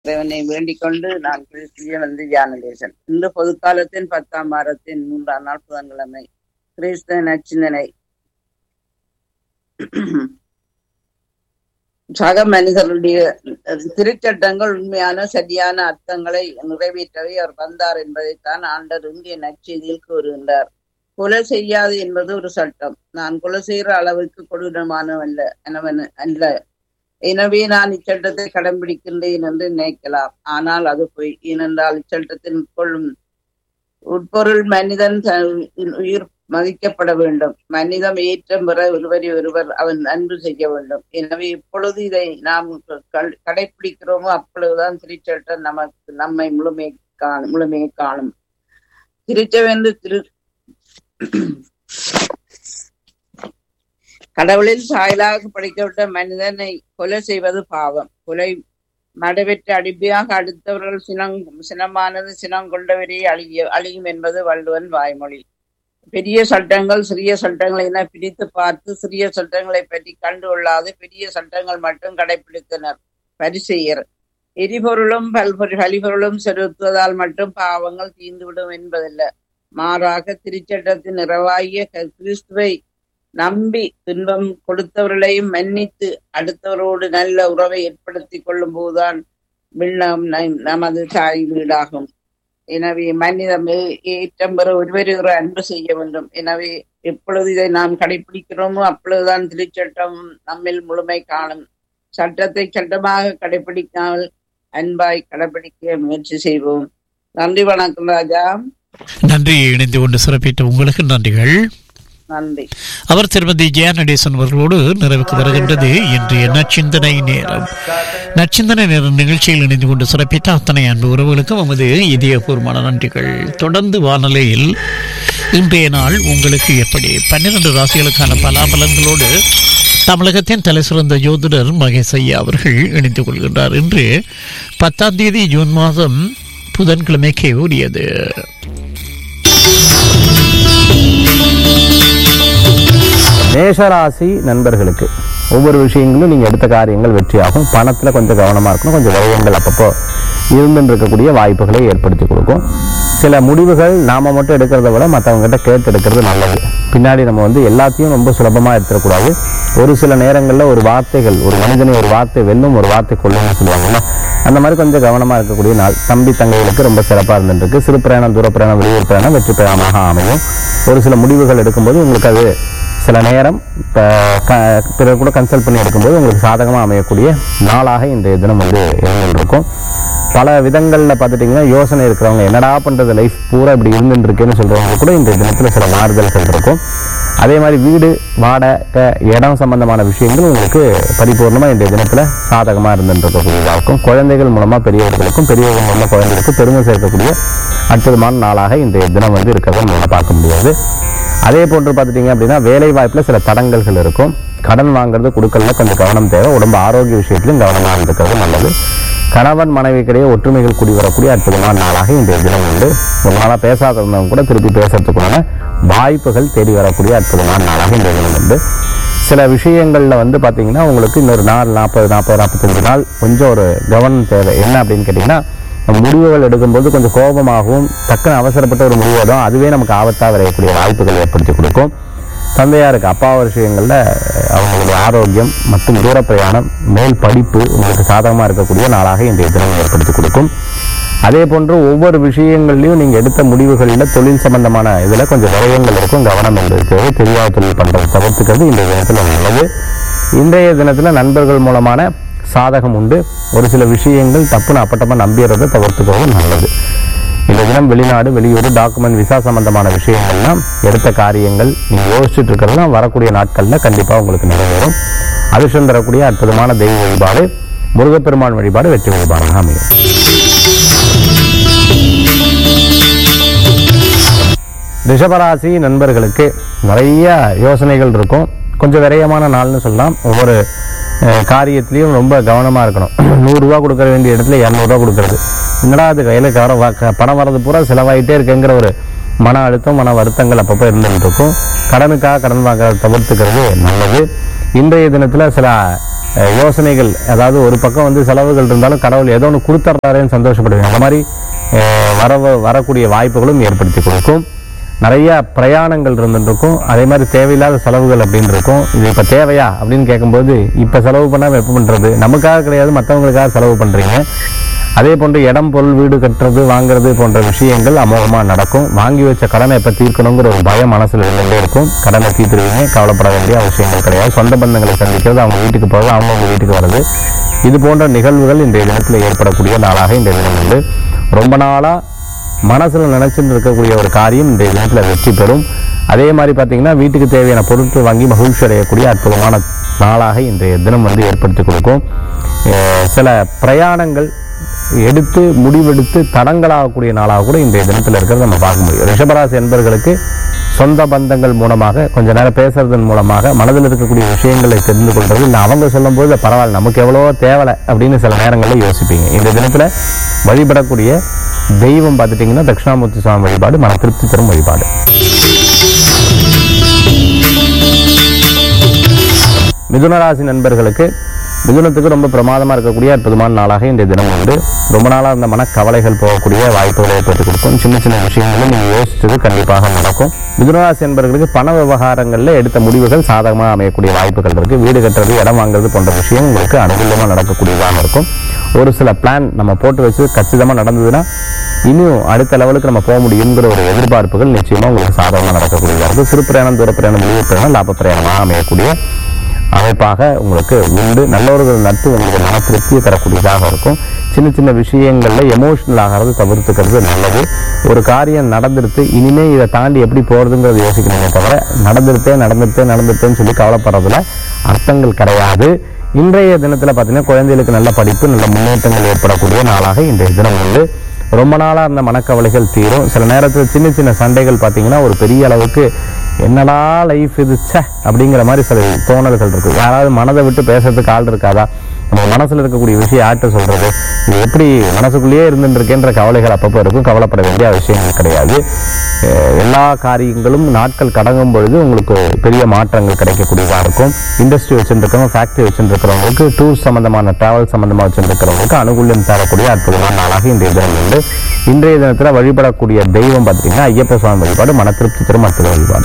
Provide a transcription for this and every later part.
இறைவனை வேண்டிக் கொண்டு நான் கிறிஸ்துவிய வந்து தியானதேசன் இந்த பொதுக்காலத்தின் பத்தாம் வாரத்தின் மூன்றாம் நாள் புதன்கிழமை கிறிஸ்தவ நச்சிந்தனை சக மனிதர்களுடைய திருச்சட்டங்கள் உண்மையான சரியான அர்த்தங்களை நிறைவேற்றவே அவர் வந்தார் என்பதைத்தான் ஆண்டர் இந்திய நற்செய்தியில் கூறுகின்றார் கொலை செய்யாது என்பது ஒரு சட்டம் நான் கொலை செய்கிற அளவுக்கு கொடூரமானவல்ல எனவன் அல்ல எனவே நான் இச்சட்டத்தை கடைபிடிக்கின்றேன் என்று நினைக்கலாம் ஆனால் அது பொய் ஏனென்றால் இச்சட்டத்தின் உட்கொள்ளும் உட்பொருள் மனிதன் உயிர் மதிக்கப்பட வேண்டும் மனிதம் ஏற்றம் பெற ஒருவரை ஒருவர் அவன் அன்பு செய்ய வேண்டும் எனவே எப்பொழுது இதை நாம் கடைபிடிக்கிறோமோ அப்பொழுதுதான் திருச்சட்டம் நமக்கு நம்மை முழுமை காணும் முழுமையை காணும் திருச்சவென்று திரு கடவுளில் சாயலாக படைக்கப்பட்ட மனிதனை கொலை செய்வது பாவம் கொலை நடைபெற்ற அடிமையாக அடுத்தவர்கள் சினம் சினமானது சினம் கொண்டவரே அழிய அழியும் என்பது வள்ளுவன் வாய்மொழி பெரிய சட்டங்கள் சிறிய சட்டங்கள் என பிரித்து பார்த்து சிறிய சட்டங்களை பற்றி கண்டு கொள்ளாது பெரிய சட்டங்கள் மட்டும் கடைபிடித்தனர் பரிசெயர் எரிபொருளும் பல்பொரு கலிபொருளும் செலுத்துவதால் மட்டும் பாவங்கள் தீர்ந்துவிடும் என்பதல்ல மாறாக திருச்சட்டத்தின் நிறைவாகிய கிறிஸ்துவை நம்பி துன்பம் கொடுத்தவர்களையும் மன்னித்து அடுத்தவரோடு நல்ல உறவை ஏற்படுத்தி கொள்ளும் போதுதான் விண்ணம் நமது தாய் வீடாகும் எனவே மனிதம் ஏற்றம் பெற ஒருவருகிற அன்பு செய்ய வேண்டும் எனவே எப்பொழுது இதை நாம் கடைபிடிக்கிறோமோ அப்பொழுதுதான் திருச்சட்டம் நம்மில் முழுமை காணும் சட்டத்தை சட்டமாக கடைபிடிக்காமல் அன்பாய் கடைபிடிக்க முயற்சி செய்வோம் நன்றி வணக்கம் ராஜா நன்றி இணைந்து கொண்டு சிறப்பித்த உங்களுக்கு நன்றிகள் நன்றி அவர் திருமதி ஜெயா நடேசன் அவர்களோடு நிறைவுக்கு வருகின்றது இன்றைய நச்சிந்தனை நேரம் நச்சிந்தனை நேரம் நிகழ்ச்சியில் இணைந்து கொண்டு சிறப்பித்த அத்தனை அன்பு உறவுகளுக்கும் நமது இதயபூர்வமான நன்றிகள் தொடர்ந்து வானொலியில் இன்றைய நாள் உங்களுக்கு எப்படி பன்னிரண்டு ராசிகளுக்கான பலாபலன்களோடு தமிழகத்தின் தலை சிறந்த ஜோதிடர் மகேஷ் ஐயா அவர்கள் இணைந்து கொள்கின்றார் இன்று பத்தாம் தேதி ஜூன் மாதம் புதன்கிழமைக்கு உரியது மேஷராசி நண்பர்களுக்கு ஒவ்வொரு விஷயங்களும் நீங்கள் எடுத்த காரியங்கள் வெற்றியாகும் பணத்தில் கொஞ்சம் கவனமாக இருக்கணும் கொஞ்சம் விரயங்கள் அப்பப்போ இருந்துன்னு இருக்கக்கூடிய வாய்ப்புகளை ஏற்படுத்தி கொடுக்கும் சில முடிவுகள் நாம் மட்டும் எடுக்கிறத விட மற்றவங்ககிட்ட கேட்டு எடுக்கிறது நல்லது பின்னாடி நம்ம வந்து எல்லாத்தையும் ரொம்ப சுலபமாக எடுத்துடக்கூடாது ஒரு சில நேரங்களில் ஒரு வார்த்தைகள் ஒரு மனிதனை ஒரு வார்த்தை வெல்லும் ஒரு வார்த்தை கொள்ளும்னு சொல்லுவாங்கல்ல அந்த மாதிரி கொஞ்சம் கவனமாக இருக்கக்கூடிய நாள் தம்பி தங்கைகளுக்கு ரொம்ப சிறப்பாக இருந்துருக்கு சிறு பிரயாணம் தூர பிரயாணம் வெளியூர் பிரயாணம் வெற்றி பிரயாணமாக அமையும் ஒரு சில முடிவுகள் எடுக்கும்போது உங்களுக்கு அது சில நேரம் பிறகு கூட கன்சல்ட் பண்ணி எடுக்கும்போது உங்களுக்கு சாதகமாக அமையக்கூடிய நாளாக இன்றைய தினம் வந்து இருந்துருக்கும் பல விதங்களில் பார்த்துட்டிங்கன்னா யோசனை இருக்கிறவங்க என்னடா பண்ணுறது லைஃப் பூரா இப்படி இருந்துட்டு இருக்கேன்னு சொல்கிறவங்க கூட இன்றைய தினத்தில் சில மாறுதல்கள் இருக்கும் அதே மாதிரி வீடு வாடகை இடம் சம்பந்தமான விஷயங்கள் உங்களுக்கு பரிபூர்ணமாக இன்றைய தினத்தில் சாதகமாக இருந்துட்டு இருக்கக்கூடியதாக இருக்கும் குழந்தைகள் மூலமாக பெரியவர்களுக்கும் பெரியவர்கள் மூலமாக குழந்தைகளுக்கும் பெருமை சேர்க்கக்கூடிய அற்புதமான நாளாக இன்றைய தினம் வந்து இருக்கிறத நம்மளால் பார்க்க முடியாது அதே போன்று பார்த்துட்டிங்க அப்படின்னா வேலை வாய்ப்பில் சில தடங்கல்கள் இருக்கும் கடன் வாங்குறது கொடுக்கல கொஞ்சம் கவனம் தேவை உடம்பு ஆரோக்கிய விஷயத்திலும் கவனமாக இருக்கிறது நல்லது கணவன் மனைவிக்கிடையே ஒற்றுமைகள் கூடி வரக்கூடிய அற்புதமான நாளாக இன்றைய தினம் உண்டு ஒரு நாளாக பேசாதவங்க கூட திருப்பி பேசுறதுக்குள்ளான வாய்ப்புகள் தேடி வரக்கூடிய அற்புதமான நாளாக இன்றைய தினம் உண்டு சில விஷயங்களில் வந்து பார்த்தீங்கன்னா உங்களுக்கு இன்னொரு நாள் நாற்பது நாற்பது நாற்பத்தஞ்சு நாள் கொஞ்சம் ஒரு கவனம் தேவை என்ன அப்படின்னு கேட்டிங்கன்னா முடிவுகள் எடுக்கும்போது கொஞ்சம் கோபமாகவும் டக்குன்னு அவசரப்பட்ட ஒரு முடிவோடும் அதுவே நமக்கு ஆபத்தாக விளையக்கூடிய வாய்ப்புகள் ஏற்படுத்தி கொடுக்கும் தந்தையாருக்கு அப்பா விஷயங்களில் அவங்களுடைய ஆரோக்கியம் மற்றும் தூர பிரயாணம் மேல் படிப்பு உங்களுக்கு சாதகமாக இருக்கக்கூடிய நாளாக இன்றைய தினம் ஏற்படுத்தி கொடுக்கும் அதே போன்று ஒவ்வொரு விஷயங்கள்லையும் நீங்கள் எடுத்த முடிவுகளில் தொழில் சம்பந்தமான இதில் கொஞ்சம் விரயங்கள் இருக்கும் கவனம் என்பது தேவை தெரியாத தொழில் பண்ணுறது தவிர்த்துக்கிறது இன்றைய தினத்தில் நல்லது இன்றைய தினத்தில் நண்பர்கள் மூலமான சாதகம் உண்டு ஒரு சில விஷயங்கள் தப்புன்னு அப்பட்டமாக நம்பிடுறதை தவிர்த்துக்கவும் நல்லது இந்த தினம் வெளிநாடு வெளியூர் டாக்குமெண்ட் விசா சம்பந்தமான விஷயங்கள்லாம் எடுத்த காரியங்கள் நீங்கள் யோசிச்சுட்டு இருக்கிறதெல்லாம் வரக்கூடிய நாட்களில் கண்டிப்பாக உங்களுக்கு நிறைவேறும் அதிர்ஷ்டம் தரக்கூடிய அற்புதமான தெய்வ வழிபாடு முருகப்பெருமான் வழிபாடு வெற்றி வழிபாடாக அமையும் ரிஷபராசி நண்பர்களுக்கு நிறைய யோசனைகள் இருக்கும் கொஞ்சம் விரயமான நாள்னு சொல்லலாம் ஒவ்வொரு காரியத்திலையும் ரொம்ப கவனமாக இருக்கணும் நூறுரூவா கொடுக்க வேண்டிய இடத்துல இரநூறுவா கொடுக்கறது என்னடா அது கையில் கவர பணம் வர்றது பூரா செலவாயிட்டே இருக்குங்கிற ஒரு மன அழுத்தம் மன வருத்தங்கள் அப்பப்போ இருந்துகிட்டு இருக்கும் கடனுக்காக கடன் வாங்குறத தவிர்த்துக்கிறது நல்லது இன்றைய தினத்தில் சில அஹ், யோசனைகள் அதாவது ஒரு பக்கம் வந்து செலவுகள் இருந்தாலும் கடவுள் ஏதோ ஒன்று கொடுத்துட்றாருன்னு சந்தோஷப்படுவீங்க அந்த மாதிரி அஹ், வரவு வரக்கூடிய வாய்ப்புகளும் ஏற்படுத்தி கொடுக்கும் நிறைய பிரயாணங்கள் இருந்துருக்கும் அதே மாதிரி தேவையில்லாத செலவுகள் அப்படின்னு இருக்கும் இது இப்போ தேவையா அப்படின்னு கேட்கும்போது இப்போ செலவு பண்ணாமல் எப்போ பண்ணுறது நமக்காக கிடையாது மற்றவங்களுக்காக செலவு பண்ணுறீங்க அதே போன்று இடம் பொருள் வீடு கட்டுறது வாங்குறது போன்ற விஷயங்கள் அமோகமாக நடக்கும் வாங்கி வச்ச கடனை எப்போ தீர்க்கணுங்கிற ஒரு பயம் மனசில் இருந்துகிட்டே இருக்கும் கடனை தீர்த்துருவீங்க கவலைப்பட வேண்டிய அவசியங்கள் கிடையாது சொந்த பந்தங்களை சந்திக்கிறது அவங்க வீட்டுக்கு போகிறது அவங்க உங்க வீட்டுக்கு வர்றது இது போன்ற நிகழ்வுகள் இன்றைய தினத்தில் ஏற்படக்கூடிய நாளாக இன்றைய தினம் உண்டு ரொம்ப நாளாக மனசில் நினைச்சுட்டு இருக்கக்கூடிய ஒரு காரியம் இன்றைய தினத்தில் வெற்றி பெறும் அதே மாதிரி பார்த்தீங்கன்னா வீட்டுக்கு தேவையான பொருட்கள் வாங்கி மகிழ்ச்சி அடையக்கூடிய அற்புதமான நாளாக இன்றைய தினம் வந்து ஏற்படுத்தி கொடுக்கும் அஹ் சில பிரயாணங்கள் எடுத்து முடிவெடுத்து தடங்களாகக்கூடிய நாளாக கூட இன்றைய தினத்தில் இருக்கிறத நம்ம பார்க்க முடியும் ரிஷபராசி என்பர்களுக்கு சொந்த பந்தங்கள் மூலமாக கொஞ்ச நேரம் பேசுறதன் மூலமாக மனதில் இருக்கக்கூடிய விஷயங்களை தெரிந்து கொள்றது இல்லை அவங்க சொல்லும்போது பரவாயில்ல நமக்கு எவ்வளவோ தேவலை அப்படின்னு சில நேரங்களில் யோசிப்பீங்க இந்த தினத்தில் வழிபடக்கூடிய தெய்வம் பார்த்துட்டிங்கன்னா தட்சிணாமூர்த்தி சுவாமி வழிபாடு மன திருப்தி தரும் வழிபாடு மிதுனராசி நண்பர்களுக்கு மிதுனத்துக்கு ரொம்ப பிரமாதமாக இருக்கக்கூடிய அற்புதமான நாளாக இன்றைய தினம் உண்டு ரொம்ப நாளாக இருந்த மனக்கவலைகள் போகக்கூடிய வாய்ப்புகளை ஏற்படுத்தி கொடுக்கும் சின்ன சின்ன விஷயங்களும் நீங்கள் யோசிச்சது கண்டிப்பாக நடக்கும் மிதுனராசி என்பவர்களுக்கு பண விவகாரங்களில் எடுத்த முடிவுகள் சாதகமாக அமையக்கூடிய வாய்ப்புகள் இருக்கு வீடு கட்டுறது இடம் வாங்குறது போன்ற விஷயம் உங்களுக்கு அனுகூலமாக நடக்கக்கூடியதாக இருக்கும் ஒரு சில பிளான் நம்ம போட்டு வச்சு கச்சிதமாக நடந்ததுன்னா இன்னும் அடுத்த லெவலுக்கு நம்ம போக முடியுங்கிற ஒரு எதிர்பார்ப்புகள் நிச்சயமாக உங்களுக்கு சாதகமாக நடக்கக்கூடியதாக இருக்கும் சிறு பிரயாணம் தூர பிரயாணம் வெளியூர் பிரயாணம் லாப பிரயாணமாக அமையக்கூடிய அமைப்பாக உங்களுக்கு உண்டு நல்லவர்கள் நட்பு உங்களுக்கு மன திருப்தியை தரக்கூடியதாக இருக்கும் சின்ன சின்ன விஷயங்களில் எமோஷனல் ஆகிறது தவிர்த்துக்கிறது நல்லது ஒரு காரியம் நடந்துருத்து இனிமே இதை தாண்டி எப்படி போகிறதுங்கிறத யோசிக்கணுமே தவிர நடந்துருத்தே நடந்துருத்தே நடந்துருத்தேன்னு சொல்லி கவலைப்படுறதுல அர்த்தங்கள் கிடையாது இன்றைய தினத்தில் பார்த்தீங்கன்னா குழந்தைகளுக்கு நல்ல படிப்பு நல்ல முன்னேற்றங்கள் ஏற்படக்கூடிய நாளாக இன்றைய தினம் உண்டு ரொம்ப நாளாக இருந்த மனக்கவலைகள் தீரும் சில நேரத்தில் சின்ன சின்ன சண்டைகள் பார்த்தீங்கன்னா ஒரு பெரிய அளவுக்கு என்னடா லைஃப் இது ச்சே அப்படிங்கிற மாதிரி சில தோணல்கள் இருக்கு யாராவது மனதை விட்டு பேசுறதுக்கு ஆள் இருக்காதா நம்ம மனசுல இருக்கக்கூடிய விஷயம் யார்கிட்ட சொல்றது இது எப்படி மனசுக்குள்ளேயே இருந்துட்டு இருக்கேன்ற கவலைகள் அப்பப்போ இருக்கும் கவலைப்பட வேண்டிய அவசியங்கள் கிடையாது அஹ் எல்லா காரியங்களும் நாட்கள் கடங்கும் பொழுது உங்களுக்கு பெரிய மாற்றங்கள் கிடைக்கக்கூடியதாக இருக்கும் இண்டஸ்ட்ரி வச்சுருக்கிறவங்க ஃபேக்ட்ரி வச்சுருக்கிறவங்களுக்கு டூர் சம்பந்தமான டிராவல் சம்பந்தமாக வச்சுருக்கிறவங்களுக்கு அனுகூலம் தரக்கூடிய அற்புதமான நாளாக இன்றைய தினம் உண்டு இன்றைய தினத்தில் வழிபடக்கூடிய தெய்வம் பார்த்தீங்கன்னா ஐயப்ப சுவாமி வழிபாடு மன திருப்தி தரும் அற்புத வழிபாடு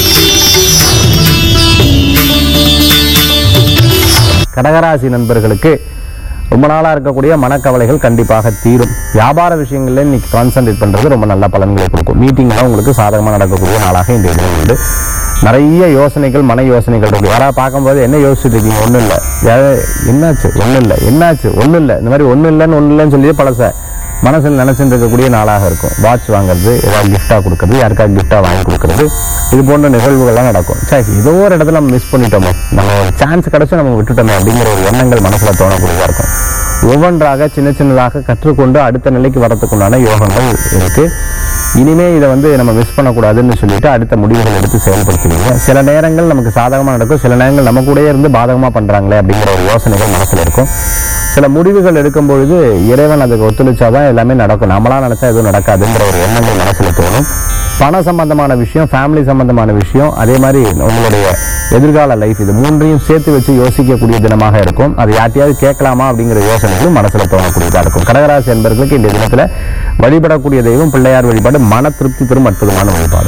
கடகராசி நண்பர்களுக்கு ரொம்ப நாளாக இருக்கக்கூடிய மனக்கவலைகள் கண்டிப்பாக தீரும் வியாபார விஷயங்களில் இன்னைக்கு கான்சென்ட்ரேட் பண்ணுறது ரொம்ப நல்ல பலன்களை கொடுக்கும் மீட்டிங்லாம் உங்களுக்கு சாதகமாக நடக்கக்கூடிய நாளாக இந்த தினம் உண்டு நிறைய யோசனைகள் மன யோசனைகள் இருக்கு யாராவது பார்க்கும்போது என்ன யோசிச்சுட்டு இருக்கீங்க ஒன்றும் இல்லை என்னாச்சு ஒன்றும் இல்லை என்னாச்சு ஒன்றும் இல்லை இந்த மாதிரி ஒன்றும் இல்லைன்னு ஒன்றும் இல்லைன்னு சொல்லி பழச மனசில் நினைச்சுட்டு இருக்கக்கூடிய நாளாக இருக்கும் வாட்ச் வாங்குறது ஏதாவது கிஃப்டாக கொடுக்கறது யாருக்காவது கிஃப்டாக வாங்கி கொடுக்கறது இது போன்ற நிகழ்வுகள்லாம் நடக்கும் சரி ஏதோ ஒரு இடத்துல நம்ம மிஸ் பண்ணிட்டோமோ நம்ம ஒரு சான்ஸ் கிடைச்சும் நம்ம விட்டுட்டோமே அப்படிங்கிற ஒரு எண்ணங்கள் மனசில் தோணக்கூடியதாக இருக்கும் ஒவ்வொன்றாக சின்ன சின்னதாக கற்றுக்கொண்டு அடுத்த நிலைக்கு வரத்துக்குண்டான யோகங்கள் இருக்கு இனிமே இதை வந்து நம்ம மிஸ் பண்ணக்கூடாதுன்னு சொல்லிட்டு அடுத்த முடிவுகள் எடுத்து செயல்படுத்துவீங்க சில நேரங்கள் நமக்கு சாதகமாக நடக்கும் சில நேரங்கள் நம்ம கூடயே இருந்து பாதகமாக பண்ணுறாங்களே அப்படிங்கிற ஒரு யோசனைகள் மனசில் இருக்கும் சில முடிவுகள் எடுக்கும் பொழுது இறைவன் அதுக்கு ஒத்துழைச்சாதான் எல்லாமே நடக்கும் நம்மளா நினைச்சா எதுவும் நடக்காதுங்கிற ஒரு எண்ணங்கள் மனசுல தோணும் பண சம்பந்தமான விஷயம் ஃபேமிலி சம்பந்தமான விஷயம் அதே மாதிரி உங்களுடைய எதிர்கால லைஃப் இது மூன்றையும் சேர்த்து வச்சு யோசிக்கக்கூடிய தினமாக இருக்கும் அது யார்ட்டையாவது கேட்கலாமா அப்படிங்கிற யோசனைகளும் மனசுல தோணக்கூடியதாக இருக்கும் கடகராசி என்பர்களுக்கு இந்த தினத்துல வழிபடக்கூடிய தெய்வம் பிள்ளையார் வழிபாடு மன திருப்தி தரும் அற்புதமான வழிபாடு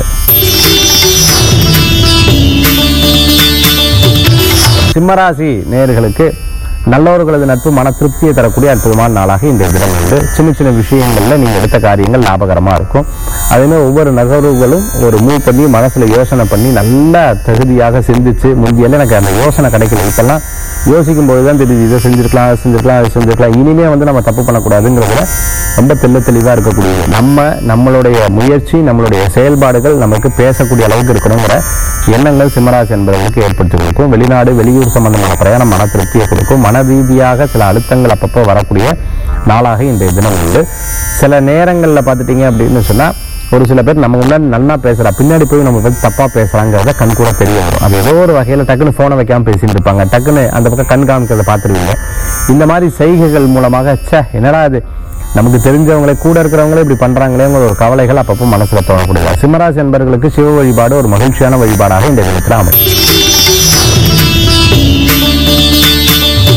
சிம்மராசி நேயர்களுக்கு நல்லவர்களது நட்பு மன திருப்தியை தரக்கூடிய அற்புதமான நாளாக இந்த தினம் உண்டு சின்ன சின்ன விஷயங்கள்ல நீங்க எடுத்த காரியங்கள் லாபகரமா இருக்கும் அதேமாதிரி ஒவ்வொரு நகர்வுகளும் ஒரு மூவ் பண்ணி மனசுல யோசனை பண்ணி நல்ல தகுதியாக சிந்திச்சு முந்தியெல்லாம் எனக்கு அந்த யோசனை கிடைக்கல இப்பெல்லாம் யோசிக்கும் பொழுது தான் தெரியுது இதை செஞ்சிருக்கலாம் அதை செஞ்சிருக்கலாம் அதை செஞ்சிருக்கலாம் இனிமே வந்து நம்ம தப்பு பண்ணக்கூடாதுங்கிறதுல ரொம்ப தெள்ள தெளிவாக இருக்கக்கூடியது நம்ம நம்மளுடைய முயற்சி நம்மளுடைய செயல்பாடுகள் நமக்கு பேசக்கூடிய அளவுக்கு இருக்கணுங்கிற எண்ணங்கள் சிம்மராசி என்பவர்களுக்கு ஏற்படுத்தி கொடுக்கும் வெளிநாடு வெளியூர் சம்பந்தமான பிரயாணம் மன திருப்தியை கொடுக்கும் மன ரீதியாக சில அழுத்தங்கள் அப்பப்போ வரக்கூடிய நாளாக இன்றைய தினம் உண்டு சில நேரங்களில் பார்த்துட்டீங்க அப்படின்னு சொன்னால் ஒரு சில பேர் நம்ம முன்னாடி நல்லா பேசுறா பின்னாடி போய் நம்ம பத்தி தப்பா பேசுறாங்கிறத கண் கூட தெரிய வரும் அது ஏதோ ஒரு வகையில டக்குன்னு போனை வைக்காம பேசிட்டு இருப்பாங்க டக்குன்னு அந்த பக்கம் கண் காமிக்கிறத பார்த்துருவீங்க இந்த மாதிரி செய்கைகள் மூலமாக ச்சே என்னடா இது நமக்கு தெரிஞ்சவங்களே கூட இருக்கிறவங்களே இப்படி பண்றாங்களேங்கிற ஒரு கவலைகள் அப்பப்போ மனசுல தோணக்கூடியது சிம்மராசி என்பர்களுக்கு சிவ வழிபாடு ஒரு மகிழ்ச்சியான வழிபாடாக இந்த தினத்தில் அமையும்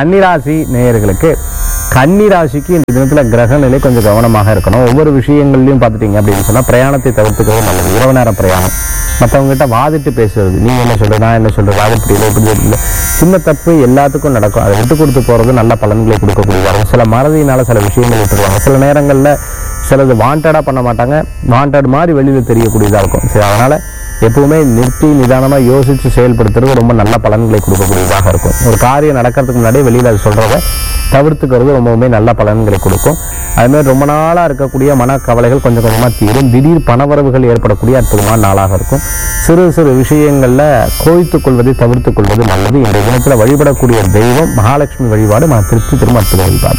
கன்னிராசி நேயர்களுக்கு கன்னிராசிக்கு இந்த தினத்துல கிரக நிலை கொஞ்சம் கவனமாக இருக்கணும் ஒவ்வொரு விஷயங்கள்லையும் பார்த்துட்டீங்க அப்படின்னு சொன்னா பிரயாணத்தை தவிர்த்துக்கிறது நல்லது இரவு நேர பிரயாணம் மற்றவங்க கிட்ட வாதிட்டு பேசுறது நீ என்ன சொல்ற நான் என்ன சொல்றது அது இப்படி இல்லை இப்படி இல்லை சின்ன தப்பு எல்லாத்துக்கும் நடக்கும் அதை விட்டு கொடுத்து போறது நல்ல பலன்களை கொடுக்கக்கூடியதாக இருக்கும் சில மறதியினால சில விஷயங்கள் விட்டுருவாங்க சில நேரங்கள்ல சிலது வாண்டடா பண்ண மாட்டாங்க வாண்டட் மாதிரி வெளியில தெரியக்கூடியதா இருக்கும் சரி அதனால எப்பவுமே நிறுத்தி நிதானமா யோசிச்சு செயல்படுத்துறது ரொம்ப நல்ல பலன்களை கொடுக்கக்கூடியதாக இருக்கும் ஒரு காரியம் நடக்கிறதுக்கு முன்னாடியே வெளியில அது சொல்றத தவிர்த்துக்கிறது ரொம்பவுமே நல்ல பலன்களை கொடுக்கும் அது மாதிரி ரொம்ப நாளா இருக்கக்கூடிய மனக்கவலைகள் கொஞ்சம் கொஞ்சமா தீரும் திடீர் பணவரவுகள் ஏற்படக்கூடிய அற்புதமான நாளாக இருக்கும் சிறு சிறு விஷயங்கள்ல கோய்த்துக் கொள்வதை தவிர்த்துக் கொள்வது நல்லது இன்றைய தினத்துல வழிபடக்கூடிய தெய்வம் மகாலட்சுமி வழிபாடு மன திருப்தி தரும் அற்புத வழிபாடு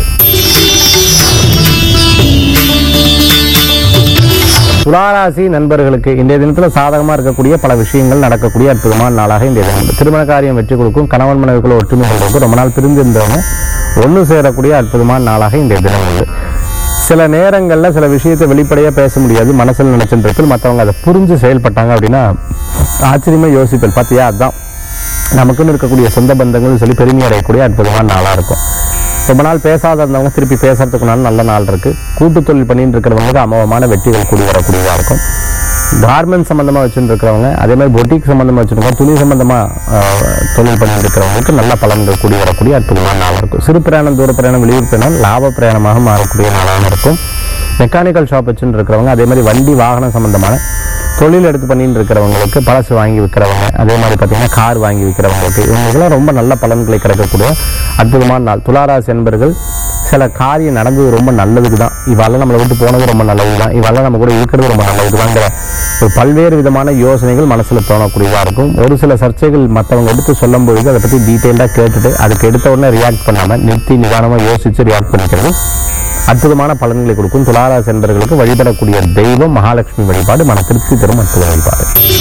துளாராசி நண்பர்களுக்கு இன்றைய தினத்துல சாதகமா இருக்கக்கூடிய பல விஷயங்கள் நடக்கக்கூடிய அற்புதமான நாளாக இன்றைய தினம் உண்டு. திருமண காரியம் வெற்றி கொடுக்கும் கணவன் மனைவிக்குள்ள ஒற்றுமைகள் இருக்கும் ரொம்ப நாள் பிரிந்திருந்தவங்க ஒன்று சேரக்கூடிய அற்புதமான நாளாக இன்றைய தினம் உண்டு சில நேரங்கள்ல சில விஷயத்தை வெளிப்படையா பேச முடியாது மனசுல நினைச்சுட்டு மற்றவங்க அதை புரிஞ்சு செயல்பட்டாங்க அப்படின்னா ஆச்சரியமா யோசிப்பல் பார்த்தியா அதான் நமக்குன்னு இருக்கக்கூடிய சொந்த பந்தங்கள்னு சொல்லி பெருமை அடையக்கூடிய அற்புதமான நாளா இருக்கும் ரொம்ப நாள் பேசாத இருந்தவங்க திருப்பி பேசுறதுக்குனால நல்ல நாள் இருக்கு கூட்டு தொழில் பண்ணிட்டு இருக்கிறவங்களுக்கு அமோகமான வெற்றிகள் கூடி வரக்கூடியதா இருக்கும் கார்மெண்ட் சம்பந்தமா வச்சுட்டு இருக்கிறவங்க அதே மாதிரி பொட்டிக் சம்பந்தமா வச்சுருக்கோம் துணி சம்பந்தமா ஆஹ், தொழில் பண்ணிட்டு இருக்கிறவங்களுக்கு நல்ல பலன்கள் கூடி வரக்கூடிய அற்புதமான நாளாக இருக்கும் சிறு பிரயாணம் தூர பிரயாணம் வெளியூர் பிரயாணம் லாப பிரயாணமாக மாறக்கூடிய நாளாக இருக்கும் மெக்கானிக்கல் ஷாப் வச்சுட்டு இருக்கிறவங்க அதே மாதிரி வண்டி வாகனம் சம்பந்தமான தொழில் எடுத்து பண்ணிட்டு இருக்கிறவங்களுக்கு பழசு வாங்கி விற்கிறவங்க அதே மாதிரி பார்த்தீங்கன்னா கார் வாங்கி விற்கிறவங்களுக்கு இவங்களுக்குலாம் ரொம்ப நல்ல பலன்களை கிடைக்கக்கூடிய அற்புதமான நாள் துளாராசி என்பர்கள் சில காரியம் நடந்தது ரொம்ப நல்லதுக்கு தான் இவாள நம்மளை விட்டு போனது ரொம்ப நல்லது தான் இவாள நம்ம கூட இருக்கிறது ரொம்ப நல்லது தாங்கிற ஒரு பல்வேறு விதமான யோசனைகள் மனசுல தோணக்கூடியதா இருக்கும் ஒரு சில சர்ச்சைகள் மற்றவங்க எடுத்து சொல்லும் பொழுது அதை பத்தி டீட்டெயிலாக கேட்டுட்டு அதுக்கு எடுத்த உடனே ரியாக்ட் பண்ணாம நிறுத்தி நிதானமா யோசிச்சு ரியாக்ட் பண்ணிக்கிறது அற்புதமான பலன்களை கொடுக்கும் துளாராசி என்பர்களுக்கு வழிபடக்கூடிய தெய்வம் மகாலட்சுமி வழிபாடு மன திருப்தி தரும் அற்புத வழிபாடு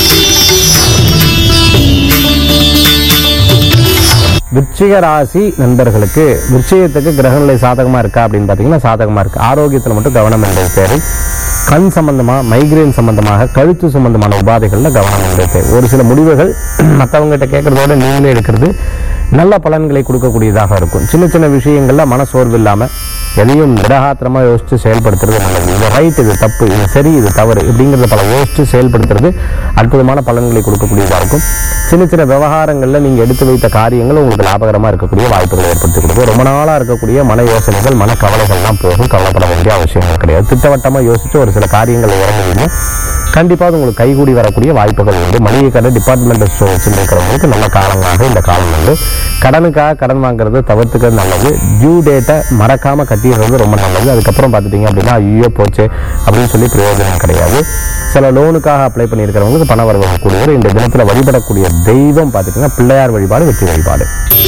விருச்சிக ராசி நண்பர்களுக்கு விருச்சிகத்துக்கு கிரகநிலை சாதகமா இருக்கா அப்படின்னு பார்த்தீங்கன்னா சாதகமா இருக்கு ஆரோக்கியத்தில் மட்டும் கவனம் என்பது தேவை கண் சம்பந்தமா மைக்ரேன் சம்பந்தமாக கழுத்து சம்பந்தமான உபாதைகள்ல கவனம் என்பது தேவை ஒரு சில முடிவுகள் மற்றவங்க கிட்ட கேட்கறதோட நீங்களே எடுக்கிறது நல்ல பலன்களை கொடுக்கக்கூடியதாக இருக்கும் சின்ன சின்ன விஷயங்கள்ல மனசோர்வு இல்லாம எதையும் திடகாத்திரமா யோசிச்சு செயல்படுத்துறது நல்லது இது ரைட் இது தப்பு இது சரி இது தவறு இப்படிங்கிறத பல யோசிச்சு செயல்படுத்துறது அற்புதமான பலன்களை கொடுக்கக்கூடியதா இருக்கும் சின்ன சின்ன விவகாரங்கள்ல நீங்க எடுத்து வைத்த காரியங்கள் உங்களுக்கு லாபகரமா இருக்கக்கூடிய வாய்ப்புகளை ஏற்படுத்தி கொடுக்கும் ரொம்ப நாளா இருக்கக்கூடிய மன யோசனைகள் மன கவலைகள்லாம் போகும் கவலைப்பட வேண்டிய அவசியங்கள் கிடையாது திட்டவட்டமா யோசிச்சு ஒரு சில காரியங்களை இறங்குவீங்க கண்டிப்பா அது உங்களுக்கு கைகூடி வரக்கூடிய வாய்ப்புகள் உண்டு மளிகை கடை டிபார்ட்மெண்டல் ஸ்டோர் வச்சிருக்கிறவங்களுக்கு நல்ல காலங்களாக இந்த காலம் உண்டு கடனுக்காக கடன் வாங்குறது தவிர்த்துக்கிறது நல்லது டியூ டேட்டை மறக்காம கட்டிடுறது ரொம்ப நல்லது அதுக்கப்புறம் பார்த்துட்டீங்க அப்படின்னா ஐயோ போச்சு அப்படின்னு சொல்லி பிரயோஜனம் கிடையாது சில லோனுக்காக அப்ளை பண்ணியிருக்கிறவங்களுக்கு பண வரவு கூடியவர் இந்த தினத்துல வழிபடக்கூடிய தெய்வம் பார்த்துட்டீங்கன்னா பிள்ளையார் வழிபாடு வெற்றி வழிபாடு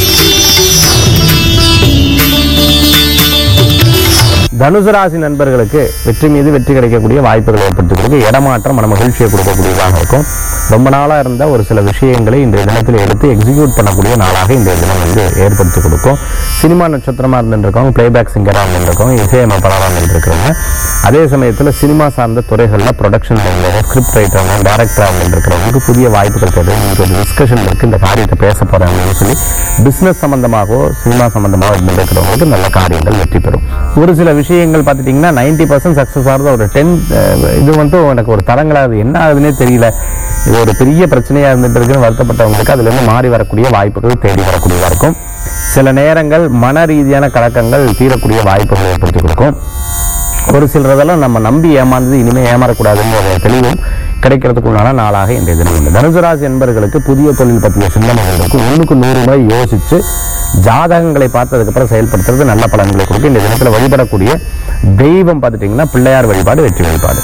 தனுசு ராசி நண்பர்களுக்கு வெற்றி மீது வெற்றி கிடைக்கக்கூடிய வாய்ப்புகளை ஏற்படுத்தி கொடுக்கும் இடமாற்றம் மன மகிழ்ச்சியை கொடுக்கக்கூடியதாக இருக்கும் ரொம்ப நாளா இருந்த ஒரு சில விஷயங்களை இன்றைய தினத்தில் எடுத்து எக்ஸிக்யூட் பண்ணக்கூடிய நாளாக இன்றைய தினம் வந்து ஏற்படுத்தி கொடுக்கும் சினிமா நட்சத்திரமா இருந்துருக்கவங்க பிளேபேக் சிங்கரா இருந்துருக்கவங்க இசையமைப்பாளராக இருந்துருக்கிறவங்க அதே சமயத்தில் சினிமா சார்ந்த துறைகளில் ப்ரொடக்ஷன் லைனில் ஸ்கிரிப்ட் ரைட்டர் டேரக்டராக இருந்துருக்கிறவங்களுக்கு புதிய வாய்ப்புகள் தேவை இன்னைக்கு ஒரு டிஸ்கஷன் இருக்கு இந்த காரியத்தை பேச போறாங்கன்னு சொல்லி பிசினஸ் சம்பந்தமாகவோ சினிமா சம்பந்தமாக இருந்திருக்கிறவங்களுக்கு நல்ல காரியங்கள் வெற்றி பெறும் ஒரு சில விஷயங்கள் பார்த்துட்டிங்கன்னா நைன்டி பர்சன்ட் சக்ஸஸ் ஆகிறது ஒரு டென் இது வந்து எனக்கு ஒரு தரங்களாகுது என்ன ஆகுதுன்னே தெரியல இது ஒரு பெரிய பிரச்சனையா இருந்துட்டு இருக்குன்னு வருத்தப்பட்டவங்களுக்கு அதுல இருந்து மாறி வரக்கூடிய வாய்ப்புகள் தேடி வரக்கூடியதா இருக்கும் சில நேரங்கள் மன ரீதியான கலக்கங்கள் தீரக்கூடிய வாய்ப்புகள் ஏற்படுத்தி கொடுக்கும் ஒரு சிலரதெல்லாம் நம்ம நம்பி ஏமாந்தது இனிமே ஏமாறக்கூடாதுங்கிற ஒரு தெளிவும் கிடைக்கிறதுக்குள்ளான நாளாக இன்றைய தினம் உண்டு தனுசு ராசி என்பர்களுக்கு புதிய தொழில் பற்றிய சிந்தனைகள் இருக்கும் ஒண்ணுக்கு நூறு முறை யோசிச்சு ஜாதகங்களை பார்த்து அதுக்கப்புறம் செயல்படுத்துறது நல்ல பலன்களை கொடுக்கும் இந்த தினத்துல வழிபடக்கூடிய தெய்வம் பார்த்துட்டீங்கன்னா பிள்ளையார் வழிபாடு வெற்றி வழிபாடு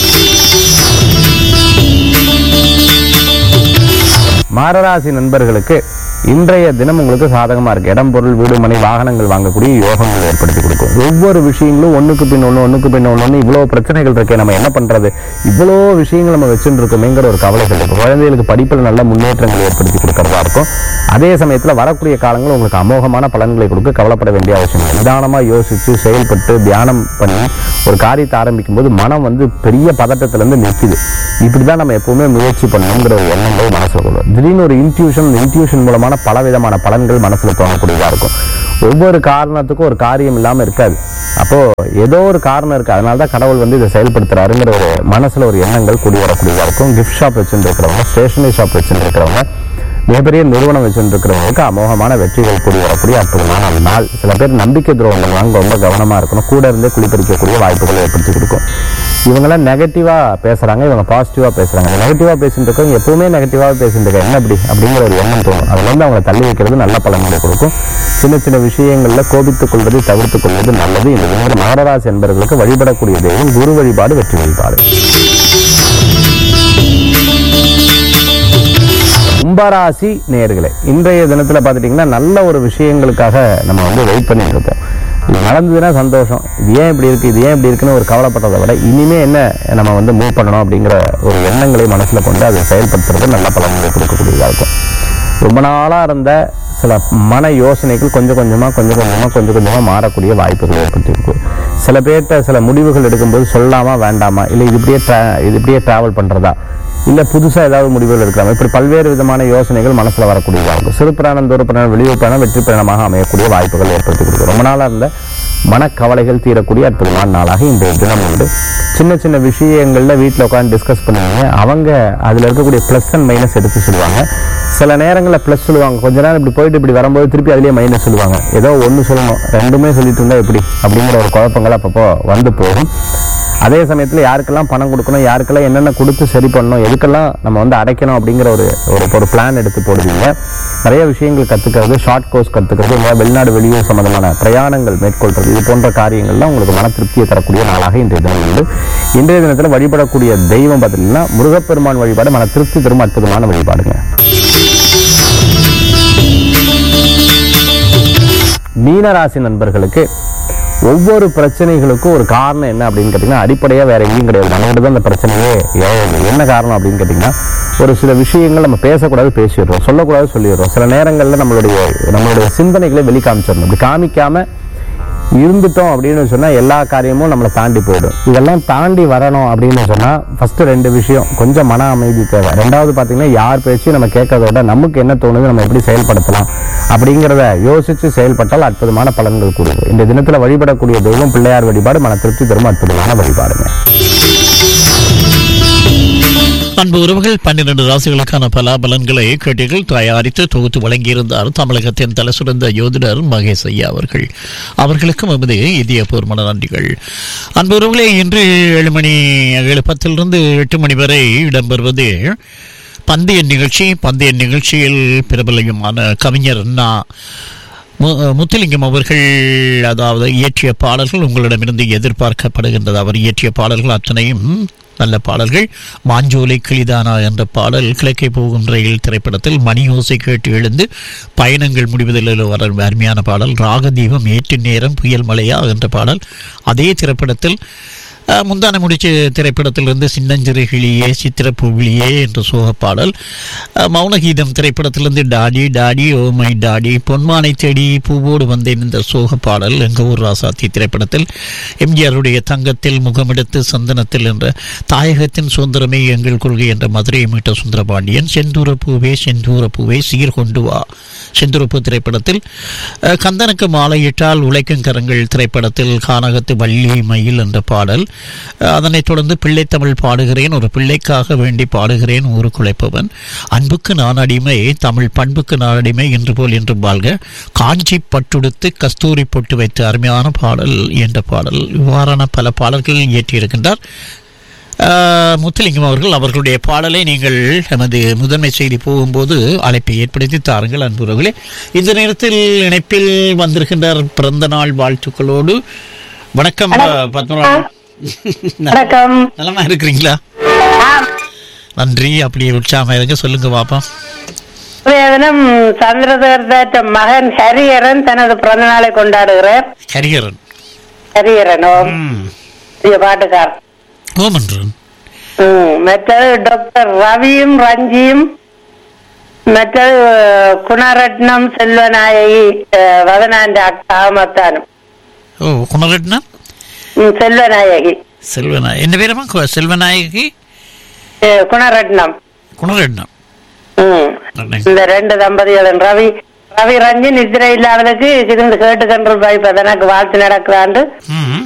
மாரராசி நண்பர்களுக்கு இன்றைய தினம் உங்களுக்கு சாதகமா இருக்கு இடம் பொருள் வீடு மனை வாகனங்கள் வாங்கக்கூடிய யோகங்கள் ஏற்படுத்தி கொடுக்கும் ஒவ்வொரு விஷயங்களும் ஒண்ணுக்கு பின் ஒண்ணு ஒண்ணுக்கு பின் ஒண்ணு இவ்வளவு பிரச்சனைகள் இருக்கே நம்ம என்ன பண்றது இவ்வளோ விஷயங்கள் நம்ம வச்சுட்டு இருக்கோமேங்கிற ஒரு கவலைகள் இருக்கும் குழந்தைகளுக்கு படிப்பில் நல்ல முன்னேற்றங்கள் ஏற்படுத்தி கொடுக்கறதா இருக்கும் அதே சமயத்துல வரக்கூடிய காலங்கள் உங்களுக்கு அமோகமான பலன்களை கொடுக்க கவலைப்பட வேண்டிய அவசியம் இல்லை நிதானமா யோசிச்சு செயல்பட்டு தியானம் பண்ணி ஒரு காரியத்தை ஆரம்பிக்கும் போது மனம் வந்து பெரிய பதட்டத்துல இருந்து நிற்குது இப்படிதான் நம்ம எப்பவுமே முயற்சி பண்ணணுங்கிற ஒரு எண்ணங்கள் மனசுல கொள்ளும் திடீர்னு ஒரு இன்ட்யூஷன் இன்ட்யூஷன் மூலமான பல விதமான பலன்கள் மனசுல தோணக்கூடியதா இருக்கும் ஒவ்வொரு காரணத்துக்கும் ஒரு காரியம் இல்லாம இருக்காது அப்போ ஏதோ ஒரு காரணம் இருக்கு அதனால தான் கடவுள் வந்து இதை செயல்படுத்துறாருங்கிற ஒரு மனசுல ஒரு எண்ணங்கள் கூடி வரக்கூடியதா இருக்கும் கிஃப்ட் ஷாப் வச்சுட்டு இருக்கிறவங்க ஸ்டேஷனரி ஷாப் வச்சுட்டு இருக்கிறவங்க மிகப்பெரிய நிறுவனம் வச்சுருக்கிறவங்களுக்கு அமோகமான வெற்றிகள் கூடி வரக்கூடிய அற்புதமான நாள் சில பேர் நம்பிக்கை துரோகங்கள் வாங்க ரொம்ப கவனமா இருக்கணும் கூட இருந்தே குளிப்பறிக்கக்கூடிய வாய்ப்புகளை ஏற்படுத்தி கொடுக்கும் இவங்கெல்லாம் நெகட்டிவா பேசுறாங்க இவங்க பாசிட்டிவா பேசுறாங்க நெகட்டிவா பேசிட்டு இருக்கவங்க எப்பவுமே நெகட்டிவா பேசிட்டு இருக்க என்ன அப்படி அப்படிங்கிற ஒரு எண்ணம் தோணும் அதுல இருந்து அவங்களை தள்ளி வைக்கிறது நல்ல பலன்களை கொடுக்கும் சின்ன சின்ன விஷயங்கள்ல கோபித்துக் கொள்வதை தவிர்த்துக் கொள்வது நல்லது இந்த தினம் மகராசி என்பவர்களுக்கு வழிபடக்கூடிய தெய்வம் குரு வழிபாடு வெற்றி வழிபாடு கும்பராசி நேர்களே இன்றைய தினத்துல பார்த்துட்டிங்கன்னா நல்ல ஒரு விஷயங்களுக்காக நம்ம வந்து வெயிட் பண்ணிட்டு இருப்போம் இது நடந்ததுன்னா சந்தோஷம் இது ஏன் இப்படி இருக்கு இது ஏன் இப்படி இருக்குன்னு ஒரு கவலைப்பட்டதை விட இனிமே என்ன நம்ம வந்து மூவ் பண்ணணும் அப்படிங்கிற ஒரு எண்ணங்களை மனசுல கொண்டு அதை செயல்படுத்துறது நல்ல பலன்களை கொடுக்கக்கூடியதா இருக்கும் ரொம்ப நாளா இருந்த சில மன யோசனைகள் கொஞ்சம் கொஞ்சமா கொஞ்சம் கொஞ்சமா கொஞ்சம் கொஞ்சமா மாறக்கூடிய வாய்ப்புகள் ஏற்பட்டு இருக்கு சில பேர்கிட்ட சில முடிவுகள் எடுக்கும்போது சொல்லாமா வேண்டாமா இல்லை இது இப்படியே tra- இது இப்படியே டிராவல் பண்றதா இல்ல புதுசா ஏதாவது முடிவுகள் எடுக்கலாமா இப்படி பல்வேறு விதமான யோசனைகள் மனசுல வரக்கூடியதா இருக்கும் சிறு பிராணம் தூர பிராணம் வெளியூர் பிராணம் வெற்றி பிராணமாக அமையக்கூடிய வாய்ப்புகள் ஏற்படுத்தி கொடுக்கும் ரொம்ப நாளா இருந்த மனக்கவலைகள் தீரக்கூடிய அற்புதமான நாளாக இன்றைய தினம் உண்டு சின்ன சின்ன விஷயங்கள்ல வீட்டில் உட்காந்து டிஸ்கஸ் பண்ணுவாங்க அவங்க அதுல இருக்கக்கூடிய ப்ளஸ் அண்ட் மைனஸ் எடுத்து சொல்லுவாங்க சில நேரங்களில் ப்ளஸ் சொல்லுவாங்க கொஞ்ச நேரம் இப்படி போயிட்டு இப்படி வரும்போது திருப்பி அதுலயே மைனஸ் சொல்லுவாங்க ஏதோ ஒன்று சொல்லணும் ரெண்டுமே சொல்லிட்டு இருந்தா எப்படி அப்படிங்கிற ஒரு குழப்பங்கள் அப்பப்போ வந்து போகும் அதே சமயத்துல யாருக்கெல்லாம் பணம் கொடுக்கணும் யாருக்கெல்லாம் என்னென்ன கொடுத்து சரி பண்ணணும் எதுக்கெல்லாம் நம்ம வந்து அடைக்கணும் அப்படிங்கிற ஒரு ஒரு ஒரு பிளான் எடுத்து போடுவீங்க நிறைய விஷயங்கள் கத்துக்கிறது ஷார்ட் கோர்ஸ் கத்துக்கிறது இல்லை வெளிநாடு வெளியூர் சம்பந்தமான பிரயாணங்கள் மேற்கொள்றது இது போன்ற காரியங்கள்லாம் உங்களுக்கு மன திருப்தியை தரக்கூடிய நாளாக இன்றைய தினம் உண்டு இன்றைய தினத்துல வழிபடக்கூடிய தெய்வம் பார்த்தீங்கன்னா முருகப்பெருமான் வழிபாடு மன திருப்தி தரும் அற்புதமான வழிபாடுங்க மீனராசி நண்பர்களுக்கு ஒவ்வொரு பிரச்சனைகளுக்கும் ஒரு காரணம் என்ன அப்படின்னு கேட்டிங்கன்னா அடிப்படையாக வேற எங்கேயும் கிடையாது நம்மகிட்ட தான் அந்த பிரச்சனையே ஏழுது என்ன காரணம் அப்படின்னு கேட்டிங்கன்னா ஒரு சில விஷயங்கள் நம்ம பேசக்கூடாது பேசிடுறோம் சொல்லக்கூடாது சொல்லிடுறோம் சில நேரங்களில் நம்மளுடைய நம்மளுடைய சிந்தனைகளை வெளிக்காமிச்சிடணும் இப்படி காமிக்காம இருந்துட்டோம் அப்படின்னு சொன்னா எல்லா காரியமும் நம்மளை தாண்டி போயிடும் இதெல்லாம் தாண்டி வரணும் அப்படின்னு சொன்னா ஃபர்ஸ்ட் ரெண்டு விஷயம் கொஞ்சம் மன அமைதி தேவை ரெண்டாவது பாத்தீங்கன்னா யார் பேச்சு நம்ம கேட்கறத விட நமக்கு என்ன தோணுது நம்ம எப்படி செயல்படுத்தலாம் அப்படிங்கிறத யோசிச்சு செயல்பட்டால் அற்புதமான பலன்கள் கூடுது இந்த தினத்துல வழிபடக்கூடிய தெய்வம் பிள்ளையார் வழிபாடு மன திருப்தி தரும் அற்புதமான வழிபாடுங்க அன்பு உறவுகள் பன்னிரண்டு ராசிகளுக்கான பலாபலன்களை கேட்டீர்கள் தயாரித்து தொகுத்து வழங்கியிருந்தார் தமிழகத்தின் தலைசிறந்த யோதிடர் மகேஷ் ஐயா அவர்கள் அவர்களுக்கும் எமது இதயபூர்வமான நன்றிகள் அன்பு உறவுகளே இன்று ஏழு மணி ஏழு பத்திலிருந்து எட்டு மணி வரை இடம்பெறுவது பந்தய நிகழ்ச்சி பந்தய நிகழ்ச்சியில் பிரபலமான கவிஞர் நா மு- முத்துலிங்கம் அவர்கள் அதாவது இயற்றிய பாடல்கள் உங்களிடமிருந்து எதிர்பார்க்கப்படுகின்றது அவர் இயற்றிய பாடல்கள் அத்தனையும் நல்ல பாடல்கள் மாஞ்சோலை கிளிதானா என்ற பாடல் கிழக்கே போகும் ரயில் திரைப்படத்தில் மணி ஓசை கேட்டு எழுந்து பயணங்கள் முடிவதில் வர அருமையான பாடல் ராகதீபம் ஏற்று நேரம் புயல் மலையா என்ற பாடல் அதே திரைப்படத்தில் அஹ், முந்தான முடிச்ச திரைப்படத்திலிருந்து சின்னஞ்சிறு கிளியே சித்திர புவிலியே என்ற சோக பாடல் அஹ், மௌனகீதம் திரைப்படத்திலிருந்து daddy daddy oh my daddy பொன்மானை தேடி பூவோடு வந்தேன் இந்த சோக பாடல் எங்க ஊர் ராசாத்தி திரைப்படத்தில் எம்ஜிஆருடைய தங்கத்தில் முகமெடுத்து சந்தனத்தில் என்ற தாயகத்தின் சுதந்திரமே எங்கள் கொள்கை என்ற மதுரையை மீட்ட சுந்தரபாண்டியன் செந்தூர பூவே செந்தூர பூவே சீர் கொண்டு வா செந்தூரப்பு திரைப்படத்தில் அஹ், கந்தனுக்கு மாலையிட்டால் உழைக்கும் கரங்கள் திரைப்படத்தில் கானகத்து வள்ளி மயில் என்ற பாடல் அஹ், அதனைத் தொடர்ந்து பிள்ளைத்தமிழ் பாடுகிறேன் ஒரு பிள்ளைக்காக வேண்டி பாடுகிறேன் ஊரு குலைப்பவன் அன்புக்கு நான் அடிமை தமிழ் பண்புக்கு நான் அடிமை என்று போல் என்று வாழ்க காஞ்சி பட்டுடுத்து கஸ்தூரி பொட்டு வைத்து அருமையான பாடல் என்ற பாடல் இவ்வாறான பல பாடல்கள் இயற்றியிருக்கின்றார் ஆஹ், முத்துலிங்கம் அவர்கள் அவர்களுடைய பாடலை நீங்கள் எமது முதன்மை செய்தி போகும்போது அழைப்பை ஏற்படுத்தி தாருங்கள் அன்புறவுகளே இந்த நேரத்தில் இணைப்பில் வந்திருக்கின்றார் பிறந்த நாள் வாழ்த்துக்களோடு வணக்கம் பத்மநாபன் வணக்கம் நலமா இருக்கிறீங்களா நன்றி அப்படியே உற்சாகமா இருங்க சொல்லுங்க பாப்பா இன்றைய தினம் சந்திரதேவ மகன் ஹரிஹரன் தனது பிறந்த நாளை கொண்டாடுகிறார் ஹரிஹரன் ஹரிஹரன் ஓம் ம். பெரிய பாட்டுக்கார் ஓமன்றன் ம், மற்றது டாக்டர் ரவியும் ரஞ்சியும் மற்றது குணரட்னம் செல்வநாயகி அஹ், வதனாண்ட அக்கா மத்தானும் ஓ குணரெட்னா ம், செல்வநாயகி செல்வநாய என்ன பேரமா கு- செல்வநாயகி அஹ், குணரட்னம் குணரெட்னா ம். இந்த ரெண்டு தம்பதிகளும் ரவி ரவி ரஞ்சி நித்திரை இல்லாததுக்கு இருந்து கேட்டு கண்டிருப்பா இப்ப எனக்கு வாழ்த்து நடக்கிறாண்டு ம்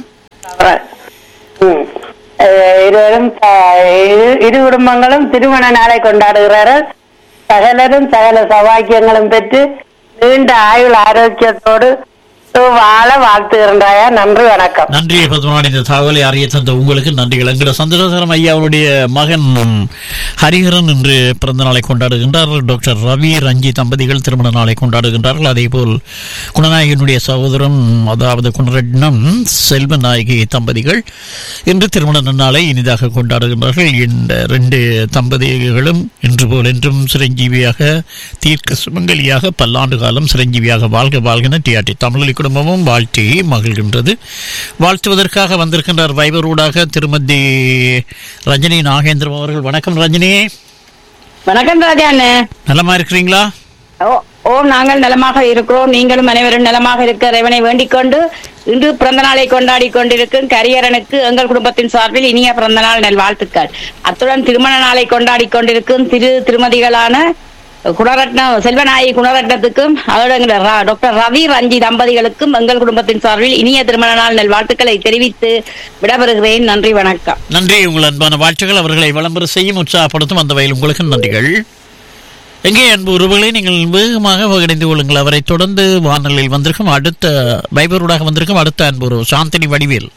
ம். அஹ் இருவரும் த- இரு- இரு குடும்பங்களும் திருமண நாளை கொண்டாடுகிறார்கள் சகலரும் சகல சௌபாக்கியங்களும் பெற்று நீண்ட ஆயுள் ஆரோக்கியத்தோடு வாழ வாழ்த்துகின்றாயா நன்றி வணக்கம் நன்றி பத்மநாடி இந்த தகவலை அறிய தந்த உங்களுக்கு நன்றிகள் என்கிற சந்திரசேகரம் ஐயா அவருடைய மகன் ஹரிஹரன் இன்று பிறந்த நாளை கொண்டாடுகின்றார் டாக்டர் ரவி ரஞ்சி தம்பதிகள் திருமண நாளை கொண்டாடுகின்றார்கள் அதே போல் குணநாயகனுடைய சகோதரன் அதாவது குணரட்னம் செல்வநாயகி தம்பதிகள் இன்று திருமண நாளை இனிதாக கொண்டாடுகின்றார்கள் இந்த ரெண்டு தம்பதிகளும் இன்று போல் என்றும் சிரஞ்சீவியாக தீர்க்க சுமங்கலியாக பல்லாண்டு காலம் சிரஞ்சீவியாக வாழ்க வாழ்கின டிஆர்டி தமிழொலி குடும்பமும் வாழ்த்தி மகிழ்கின்றது வாழ்த்துவதற்காக வந்திருக்கின்றார் வைபரூடாக திருமதி ரஜினி நாகேந்திரம் அவர்கள் வணக்கம் ரஜினி வணக்கம் ராஜா அண்ணே நலமா இருக்கிறீங்களா ஓ ஓ நாங்கள் நலமாக இருக்கிறோம் நீங்களும் அனைவரும் நலமாக இருக்க இறைவனை வேண்டிக் கொண்டு இன்று பிறந்த நாளை கொண்டாடி கொண்டிருக்கும் கரியரனுக்கு எங்கள் குடும்பத்தின் சார்பில் இனிய பிறந்த நாள் நல்வாழ்த்துக்கள் அத்துடன் திருமண நாளை கொண்டாடி கொண்டிருக்கும் திரு திருமதிகளான குணரட்னம் செல்வநாயகி குணரட்னத்துக்கும் அதோட எங்கள் ர- டாக்டர் ரவி ரஞ்சி தம்பதிகளுக்கும் எங்கள் குடும்பத்தின் சார்பில் இனிய திருமண நாள் நல்வாழ்த்துக்களை தெரிவித்து விடைபெறுகிறேன் நன்றி வணக்கம் நன்றி உங்கள் அன்பான வாழ்த்துக்கள் அவர்களை விளம்பர செய்யும் உற்சாகப்படுத்தும் அந்த வகையில் உங்களுக்கு நன்றிகள் எங்கே அன்பு உறவுகளை நீங்கள் வேகமாக இணைந்து கொள்ளுங்கள் அவரை தொடர்ந்து வானொலியில் வந்திருக்கும் அடுத்த வைபரூடாக வந்திருக்கும் அடுத்த அன்பு உறவு சாந்தினி வடிவேல்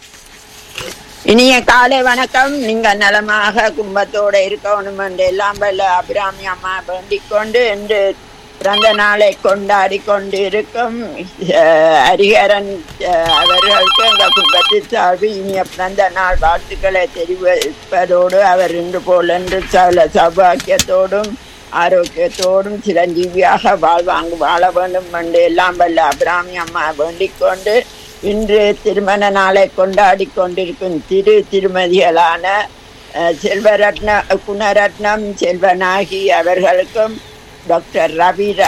இனிய காலை வணக்கம் நீங்க நலமாக குடும்பத்தோட இருக்கணும் என்று எல்லாம் வல்ல அபிராமி அம்மா வேண்டிக் கொண்டு இன்று பிறந்த நாளை கொண்டாடி கொண்டு இருக்கும் அஹ், ஹரிஹரன் அஹ், அவர்களுக்கு எங்கள் குடும்பத்தில் சார்பில் இனிய பிறந்த நாள் வாழ்த்துக்களை தெரிவிப்பதோடு அவர் இன்று போல் என்று சகல சௌபாக்கியத்தோடும் ஆரோக்கியத்தோடும் சிரஞ்சீவியாக வாழ்வாங்கு வாழ வேண்டும் என்று எல்லாம் வல்ல அபிராமி அம்மா வேண்டிக் கொண்டு இன்று திருமண நாளை கொண்டாடி கொண்டிருக்கும் திரு திருமதிகளான அஹ், செல்வரத்ன குணரத்னம் செல்வநாகி அவர்களுக்கும் டாக்டர் ரவி ர-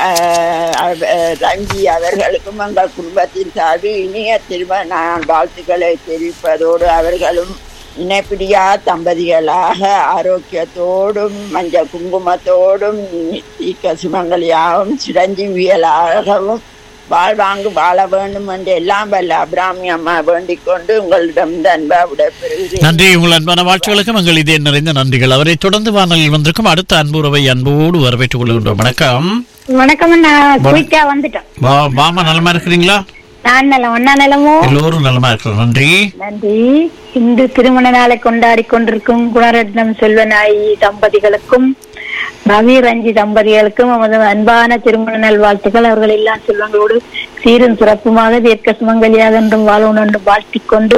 அவ- ரங்கி அவர்களுக்கும் எங்கள் குடும்பத்தின் சார்பில் இனிய திருமண நாள் வாழ்த்துக்களை தெரிவிப்பதோடு அவர்களும் இணைப்பிடியா தம்பதிகளாக ஆரோக்கியத்தோடும் மஞ்சள் குங்குமத்தோடும் தீக்க சுமங்கலியாகவும் சிரஞ்சீவியலாகவும் வாழ்வாங்கு வாழ வேண்டும் என்று எல்லாம் வல்ல அபிராமி அம்மா வேண்டிக் கொண்டு உங்களிடம் அன்பா விடைபெறுகிறேன் நன்றி உங்கள் அன்பான வாழ்த்துகளுக்கும் எங்கள் இதே நிறைந்த நன்றிகள் அவரை தொடர்ந்து வானொலியில் வந்திருக்கும் அடுத்த அன்புறவை அன்போடு வரவேற்றுக் கொள்கின்றோம் வணக்கம் வணக்கம் நான் குயிக்கா வந்துட்டேன் வா வாமா நலமா இருக்கிறீங்களா நான் நலம் ஒன்னா நலமோ எல்லோரும் நலமா இருக்கிறோம் நன்றி நன்றி இன்று திருமண நாளை கொண்டாடி கொண்டிருக்கும் குணரத்னம் செல்வநாயி தம்பதிகளுக்கும் ரவி ரஞ்சி தம்பதிகளுக்கும் நமது அன்பான திருமண நல் வாழ்த்துக்கள் அவர்கள் எல்லாம் செல்வங்களோடு சீரும் சிறப்புமாக தீர்க்க சுமங்கலியாக என்றும் வாழணும் என்று வாழ்த்திக் கொண்டு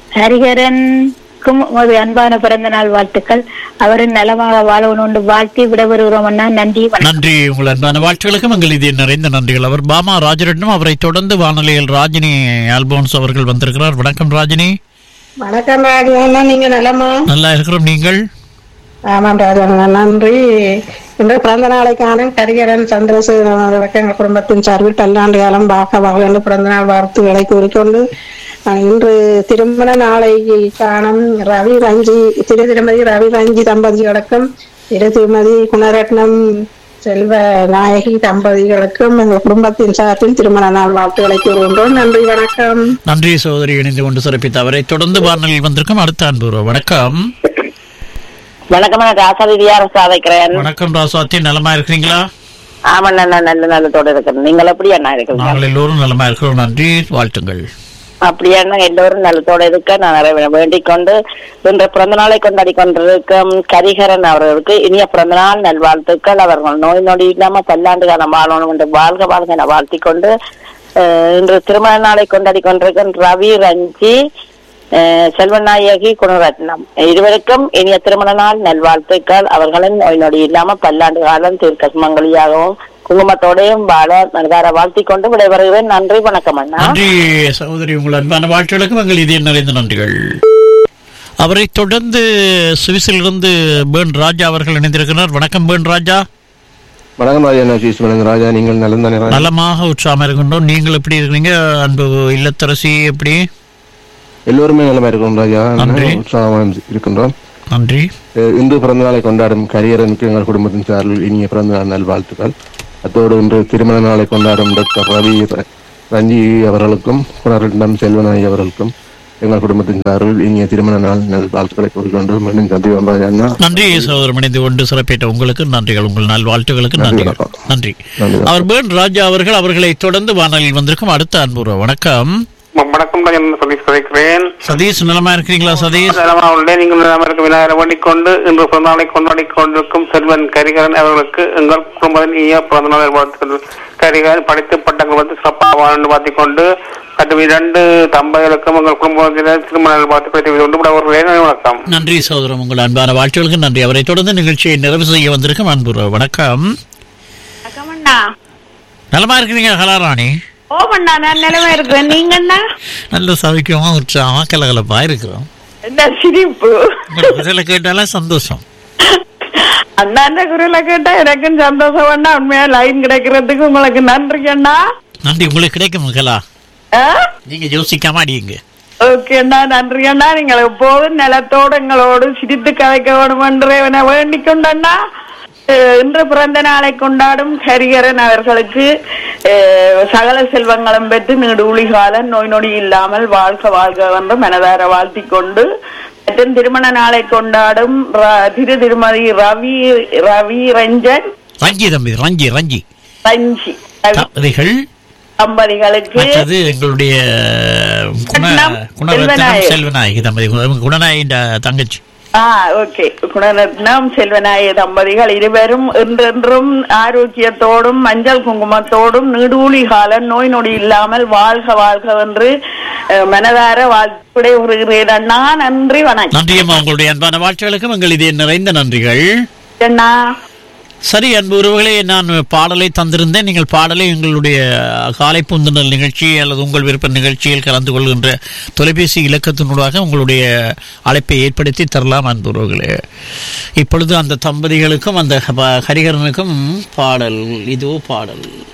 ஹரிஹரனுக்கும் உமது அன்பான பிறந்த நாள் வாழ்த்துக்கள் அவரின் நலமாக வாழணும் என்று வாழ்த்தி விடைபெறுகிறோம் அண்ணா நன்றி வணக்கம் நன்றி உங்கள் அன்பான வாழ்த்துகளுக்கும் எங்கள் இதே நிறைந்த நன்றிகள் அவர் பாமா ராஜரட்னம் அவரை தொடர்ந்து வானொலியில் ராஜினி ஆல்போன்ஸ் அவர்கள் வந்திருக்கிறார் வணக்கம் ராஜினி வணக்கம் ராஜா நீங்க நலமா நல்லா இருக்கிறோம் நீங்கள் ஆமாம் ராஜா நன்றி இன்று பிறந்த நாளை காணும் கரிகரன் சந்திரசேகரன் அவர்களுக்கு எங்கள் குடும்பத்தின் சார்பில் பல்லாண்டு காலம் பாக வாழ்ந்து பிறந்த நாள் வாழ்த்துக்களை கூறிக்கொண்டு அஹ், இன்று திருமண நாளை காணும் ரவி ரஞ்சி திரு திருமதி ரவி ரஞ்சி தம்பதிகளுக்கும் திரு திருமதி குணரட்னம் செல்வ நாயகி தம்பதிகளுக்கும் எங்கள் குடும்பத்தின் சார்பில் திருமண நாள் வாழ்த்துக்களை கூறுகின்றோம் நன்றி வணக்கம் நன்றி சகோதரி இணைந்து கொண்டு சிறப்பித்த அவரை தொடர்ந்து வானொலியில் வந்திருக்கும் அடுத்த அன்பு வணக்கம் வணக்கம் நான் ராசாதிரியா சாதைக்கிறேன் வணக்கம் ராசாத்தி நலமா இருக்கிறீங்களா ஆமா நான் நல்ல நல்லதோட இருக்கிறேன் நீங்கள் எப்படி அண்ணா இருக்கிறீங்க நாங்கள் எல்லோரும் நலமா இருக்கிறோம் நன்றி வாழ்த்துங்கள் அப்படியே எல்லோரும் நலத்தோட இருக்க நான் நிறைவேற வேண்டிக் கொண்டு இன்று பிறந்த நாளை கொண்டாடி கொண்டிருக்கும் கரிகரன் அவர்களுக்கு இனிய பிறந்த நாள் நல்வாழ்த்துக்கள் அவர்கள் நோய் நொடி இல்லாம பல்லாண்டு காலம் வாழணும் என்று வாழ்க வாழ்க என வாழ்த்திக் கொண்டு அஹ், இன்று திருமண நாளை கொண்டாடி கொண்டிருக்கும் ரவி ரஞ்சி அஹ், செல்வநாயகி குணரத்னம் இருவருக்கும் இனிய திருமண நாள் நல்வாழ்த்துக்கள் அவர்களின் நோய் நொடி இல்லாம பல்லாண்டு காலம் தீர்க்க சுமங்கலியாகவும் குங்குமத்தோடையும் வாழ மனதார வாழ்த்திக் கொண்டு விடைபெறுகிறேன் நன்றி வணக்கம் அண்ணா நன்றி சகோதரி உங்கள் அன்பான வாழ்த்துகளுக்கும் எங்கள் இதே நிறைந்த நன்றிகள் அவரை தொடர்ந்து சுவிஸிலிருந்து பேர்ன் ராஜா அவர்கள் இணைந்திருக்கிறார் வணக்கம் பேர்ன் ராஜா வணக்கம் ராஜா நான் ஸ்ரீ வணக்கம் ராஜா நீங்கள் நலம் தானே ராஜா நலமாக உற்சாகமாக இருக்கின்றோம் நீங்கள் எப்படி இருக்கிறீங்க அன்பு இல்லத்தரசி எப்படி எல்லோருமே நலமா இருக்கிறோம் ராஜா நன்றி. உற்சாகமாக இருக்கின்றோம் நன்றி அஹ் இன்று பிறந்த நாளை கொண்டாடும் கரியரனுக்கு எங்கள் குடும்பத்தின் சார்பில் இனிய பிறந்த நாள் நல்வாழ்த்துக்கள் அத்தோடு இன்று திருமண நாளை கொண்டாடும் டாக்டர் ரவி ர- ரஞ்சி அவர்களுக்கும் குணரட்னம் செல்வநாயகி அவர்களுக்கும் எங்கள் குடும்பத்தின் சார்பில் இனிய திருமண நாள் நல் வாழ்த்துக்களை கூறிக்கொண்டு மீண்டும் சந்திப்போம் ராஜா நன்றி சகோதரம் இணைந்து கொண்டு சிறப்பித்த உங்களுக்கு நன்றிகள் உங்கள் நாள் வாழ்த்துகளுக்கு நன்றி, நன்றிகள் வணக்கம். நன்றி நன்றி, வணக்கம். அவர் பேர்ன் ராஜா அவர்கள் அவர்களை தொடர்ந்து வானொலியில் வந்திருக்கும் அடுத்த அன்புற வணக்கம் வணக்கம் நான் என்ன சொல்லி சொல்லிக்கிறேன் சதீஷ் நலமா இருக்கிறீங்களா சதீஷ் நலமா உள்ளே நீங்கள் நலமா இருக்க விநாயகரை வேண்டிக் கொண்டு இன்று பிறந்தநாளை கொண்டாடி கொண்டிருக்கும் செல்வன் கரிகரன் அவர்களுக்கு எங்கள் குடும்பத்தின் இனிய பிறந்தநாள் வாழ்த்துக்கள் கரிகரன் படித்து பட்டங்கள் வந்து சிறப்பாக வாழ்ந்து பார்த்துக் கொண்டு மற்றும் இரண்டு தம்பதிகளுக்கும் எங்கள் குடும்பத்தினர் திருமண வாழ்த்துக்களை தெரிவித்துக் கொண்டு விடைபெறுகிறேன். நன்றி, வணக்கம் நன்றி சகோதரம் உங்கள் அன்பான வாழ்த்துகளுக்கு நன்றி அவரை தொடர்ந்து நிகழ்ச்சியை நிறைவு செய்ய வந்திருக்கும் அன்புற வணக்கம் வணக்கம்ண்ணா நலமா இருக்கிறீங்க கலாராணி ஓமண்ணா நான் நிலைமை இருக்கிறேன் நீங்கண்ணா நல்ல சவிக்கமா உற்சாகமா கலகலப்பா இருக்கிறோம் என்ன சிரிப்பு உங்களோட குரலை கேட்டாலே சந்தோஷம் அண்ணாண்ட குரலை கேட்டா எனக்கும் சந்தோஷம் அண்ணா உண்மையா லைன் கிடைக்கிறதுக்கு உங்களுக்கு நன்றி அண்ணா நன்றி உங்களுக்கு கிடைக்கும் கலா ஆ? நீங்க யோசிக்காம அடியுங்க ஓகே அண்ணா நன்றி அண்ணா நீங்கள் எப்போதும் நிலத்தோடு எங்களோடு சிரித்து கதைக்க வேணும் என்று என வேண்டிக் கொண்டண்ணா அஹ், இன்று பிறந்த நாளை கொண்டாடும் ஹரிகரன் அவர்களுக்கு அஹ், சகல செல்வங்களும் பெற்று நீடு காலம் நோய் நொடி இல்லாமல் வாழ்க வாழ்க என்று மனதார வாழ்த்திக் கொண்டு மற்றும் திருமண நாளை கொண்டாடும் ர- திரு திருமதி ரவி ரவி ரஞ்சன் ரஞ்சி தம்பி ரஞ்சி ரஞ்சி ரஞ்சி ரவி தம்பதிகள் தம்பதிகளுக்கு மற்றது எங்களுடைய குண ரத்னம் குணரத்னம் செல்வநாயகி. செல்வநாயகி தம்பதி குணநாயகின்ற தங்கச்சி ஆ ஓகே குணரத்னம் செல்வநாய தம்பதிகள் இருவரும் என்றென்றும் ஆரோக்கியத்தோடும் மஞ்சள் குங்குமத்தோடும் நீடூழி காலம் நோய் நொடி இல்லாமல் வாழ்க வாழ்க என்று அஹ், மனதார வாழ்த்துடைய வருகிறேன் அண்ணா நன்றி வணக்கம் நன்றியம்மா உங்களுடைய அன்பான வாழ்த்துகளுக்கும் எங்கள் இதே நிறைந்த நன்றிகள் அண்ணா சரி அன்பு உறவுகளே நான் பாடலை தந்திருந்தேன் நீங்கள் பாடலை எங்களுடைய காலை பூந்துணல் நிகழ்ச்சி அல்லது உங்கள் விருப்ப நிகழ்ச்சியில் கலந்து கொள்கின்ற தொலைபேசி இலக்கத்தினூடாக உங்களுடைய அழைப்பை ஏற்படுத்தி தரலாம் அன்பு உறவுகளே இப்பொழுது அந்த தம்பதிகளுக்கும் அந்த ஹ- ஹரிஹரனுக்கும் பாடல் இதோ பாடல்